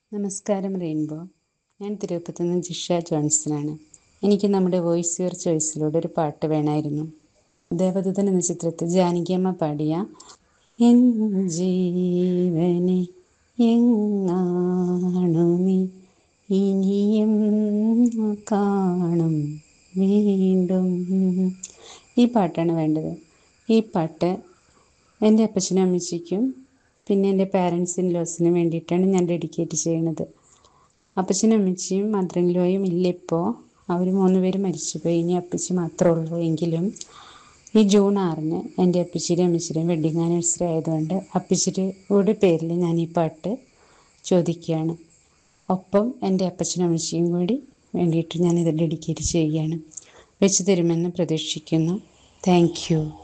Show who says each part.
Speaker 1: നമസ്കാരം റെയിൻബോ ഞാൻ തിരുപ്പത്തു നിന്ന് ജിഷ ജോൺസനാണ് എനിക്ക് നമ്മുടെ വോയിസ് യുവർ ചോയ്സിലൂടെ ഒരു പാട്ട് വേണമായിരുന്നു ദേവദൂതൻ എന്ന ചിത്രത്തിൽ ജാനകിയമ്മ പാടിയ എൻ ജീവനെ എങ്ങാണു നീ ഇനിയും കാണും വീണ്ടും ഈ പാട്ടാണ് വേണ്ടത് ഈ പാട്ട് എൻ്റെ അപ്പച്ചനും അമ്മച്ചിക്കും പിന്നെ എൻ്റെ പാരൻസ് ഇൻ ലോസിനും വേണ്ടിയിട്ടാണ് ഞാൻ ഡെഡിക്കേറ്റ് ചെയ്യുന്നത് അപ്പച്ചനും അമ്മച്ചിയും മദർ ലോയും ഇല്ല ഇപ്പോൾ അവർ മൂന്ന് പേര് മരിച്ചുപോയി ഇനി അപ്പച്ചി മാത്രമേ ഉള്ളൂ എങ്കിലും ഈ ജൂൺ ആറിന് എൻ്റെ അപ്പച്ചിയുടെയും അമ്മച്ചിയുടെയും വെഡിങ് ആനിവേഴ്സറി ആയതുകൊണ്ട് അപ്പച്ചിയുടെ പേരിൽ ഞാൻ ഈ പാട്ട് ചോദിക്കുകയാണ് ഒപ്പം എൻ്റെ അപ്പച്ചനും അമ്മച്ചിയും കൂടി വേണ്ടിയിട്ട് ഞാനിത് ഡെഡിക്കേറ്റ് ചെയ്യുകയാണ് വെച്ച് തരുമെന്ന് പ്രതീക്ഷിക്കുന്നു താങ്ക് യു